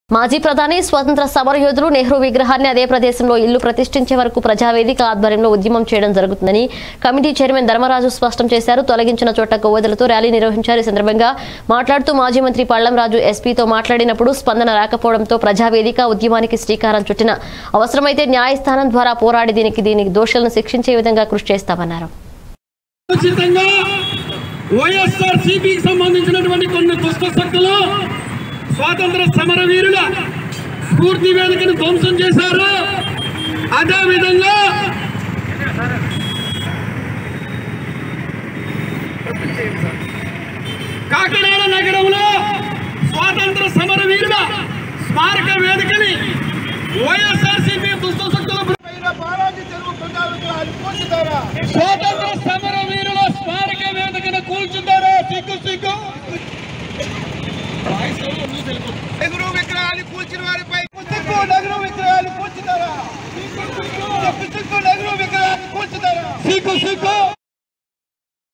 మాజీ ప్రధాని స్వతంత్ర సమరయోధులు నెహ్రూ విగ్రహాన్ని అదే ప్రదేశంలో ఇల్లు ప్రతిష్ఠించే వరకు ప్రజావేదిక ఆధ్వర్యంలో ఉద్యమం చేయడం జరుగుతుందని కమిటీ చైర్మన్ ధర్మరాజు స్పష్టం చేశారు తొలగించిన చోట కొవ్వొదలతో ర్యాలీ నిర్వహించారు ఈ సందర్భంగా మాట్లాడుతూ మాజీ మంత్రి పళ్లంరాజు ఎస్పీతో మాట్లాడినప్పుడు స్పందన రాకపోవడంతో ప్రజావేదిక ఉద్యమానికి శ్రీకారం చుట్టిన అవసరమైతే న్యాయస్థానం ద్వారా పోరాడి దీనికి దీనికి దోషులను శిక్షించే విధంగా కృషి చేస్తామన్నారు ఉచితంగా వైఎస్ఆర్ సిపికి సంబంధించినటువంటి కొన్ని దుష్ట శక్తులు స్వాతంత్ర సమర వీరుల స్ఫూర్తి వేదికను ధ్వంసం చేశారు అదే విధంగా కాకినాడ నగరంలో స్వాతంత్ర సమర వీరుల స్మారక వేదికని వైఎస్ఆర్ సిపి దుష్ట శక్తులు బాలాజీ తెలుగు ప్రజావిద్యాలు పోషితారా స్వాతంత్ర సమర వీరుల స్మారక వేదికను కూల్చుతారా సిగ్గు సిగ్గు నెహ్రూ విగ్రహాన్ని కూల్చిన వారిపై సిగ్గు నెహ్రూ విగ్రహాన్ని కూల్చుతారా సిగ్గు నెహ్రూ విగ్రహాన్ని కూల్చుతారా సిగ్గు సిగ్గు